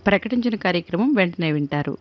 ప్రకటించిన కార్యక్రమం వెంటనే వింటారు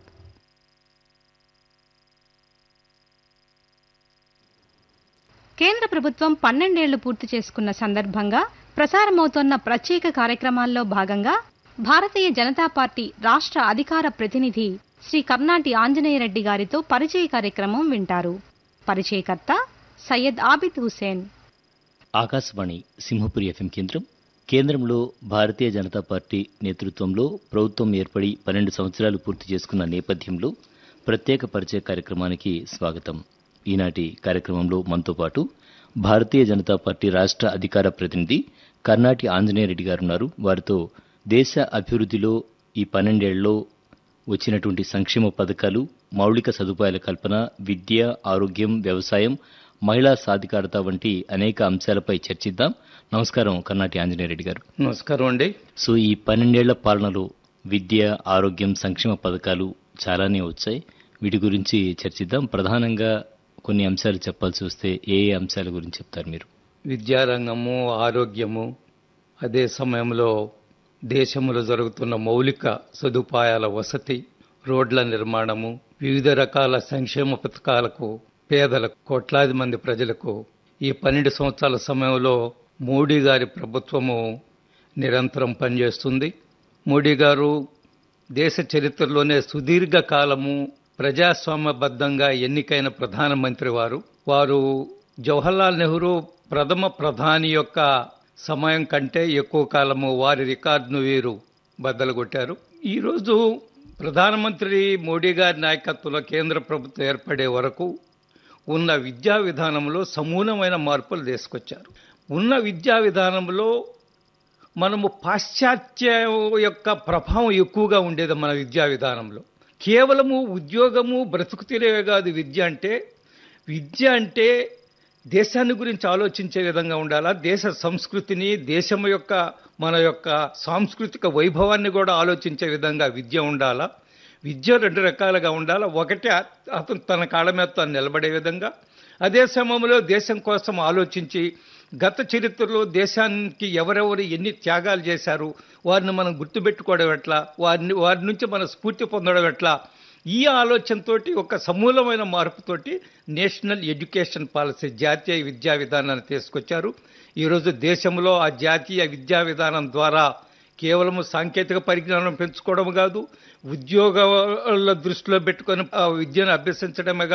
కేంద్ర ప్రభుత్వం పన్నెండేళ్లు పూర్తి చేసుకున్న సందర్భంగా ప్రసారమవుతోన్న ప్రత్యేక కార్యక్రమాల్లో భాగంగా భారతీయ జనతా పార్టీ రాష్ట్ర అధికార ప్రతినిధి శ్రీ కర్నాటి ఆంజనేయరెడ్డి గారితో పరిచయ కార్యక్రమం వింటారు పరిచయకర్త సయ్యద్ ఆబిద్ హుసేన్ ఆకాశవాణి సింహపురి ఎఫ్ఎం కేంద్రం కేంద్రంలో భారతీయ జనతా పార్టీ నేతృత్వంలో ప్రభుత్వం ఏర్పడి పన్నెండు సంవత్సరాలు పూర్తి చేసుకున్న నేపథ్యంలో ప్రత్యేక పరిచయ కార్యక్రమానికి స్వాగతం ఈనాటి కార్యక్రమంలో మనతో పాటు భారతీయ జనతా పార్టీ రాష్ట్ర అధికార ప్రతినిధి కర్నాటి ఆంజనేయరెడ్డి గారు ఉన్నారు వారితో దేశ అభివృద్ధిలో ఈ పన్నెండేళ్లలో వచ్చినటువంటి సంక్షేమ పథకాలు మౌలిక సదుపాయాల కల్పన విద్య ఆరోగ్యం వ్యవసాయం మహిళా సాధికారత వంటి అనేక అంశాలపై చర్చిద్దాం నమస్కారం కర్నాటి ఆంజనేయరెడ్డి గారు నమస్కారం అండి సో ఈ పన్నెండేళ్ల పాలనలో విద్య ఆరోగ్యం సంక్షేమ పథకాలు చాలానే వచ్చాయి వీటి గురించి చర్చిద్దాం ప్రధానంగా కొన్ని అంశాలు చెప్పాల్సి వస్తే ఏ ఏ అంశాల గురించి చెప్తారు మీరు విద్యారంగము ఆరోగ్యము అదే సమయంలో దేశంలో జరుగుతున్న మౌలిక సదుపాయాల వసతి రోడ్ల నిర్మాణము వివిధ రకాల సంక్షేమ పథకాలకు పేదలకు కోట్లాది మంది ప్రజలకు ఈ పన్నెండు సంవత్సరాల సమయంలో మోడీ గారి ప్రభుత్వము నిరంతరం పనిచేస్తుంది మోడీ గారు దేశ చరిత్రలోనే సుదీర్ఘ కాలము ప్రజాస్వామ్యబద్ధంగా ఎన్నికైన ప్రధానమంత్రి వారు వారు జవహర్లాల్ నెహ్రూ ప్రథమ ప్రధాని యొక్క సమయం కంటే ఎక్కువ కాలము వారి రికార్డును వీరు బద్దలుగొట్టారు ఈరోజు ప్రధానమంత్రి మోడీ గారి నాయకత్వంలో కేంద్ర ప్రభుత్వం ఏర్పడే వరకు ఉన్న విద్యా విధానంలో సమూలమైన మార్పులు తీసుకొచ్చారు ఉన్న విద్యా విధానంలో మనము పాశ్చాత్య యొక్క ప్రభావం ఎక్కువగా ఉండేది మన విద్యా విధానంలో కేవలము ఉద్యోగము బ్రతుకు తెరేవే కాదు విద్య అంటే విద్య అంటే దేశాన్ని గురించి ఆలోచించే విధంగా ఉండాలా దేశ సంస్కృతిని దేశం యొక్క మన యొక్క సాంస్కృతిక వైభవాన్ని కూడా ఆలోచించే విధంగా విద్య ఉండాలా విద్య రెండు రకాలుగా ఉండాలా ఒకటి అతను తన కాళ్ళ మీద తాను నిలబడే విధంగా అదే సమయంలో దేశం కోసం ఆలోచించి గత చరిత్రలో దేశానికి ఎవరెవరు ఎన్ని త్యాగాలు చేశారు వారిని మనం గుర్తుపెట్టుకోవడం ఎట్లా వారిని వారి నుంచి మనం స్ఫూర్తి పొందడం ఎట్లా ఈ ఆలోచనతోటి ఒక సమూలమైన మార్పుతోటి నేషనల్ ఎడ్యుకేషన్ పాలసీ జాతీయ విద్యా విధానాన్ని తీసుకొచ్చారు ఈరోజు దేశంలో ఆ జాతీయ విద్యా విధానం ద్వారా కేవలం సాంకేతిక పరిజ్ఞానం పెంచుకోవడం కాదు ఉద్యోగాల దృష్టిలో పెట్టుకొని ఆ విద్యను అభ్యసించడమే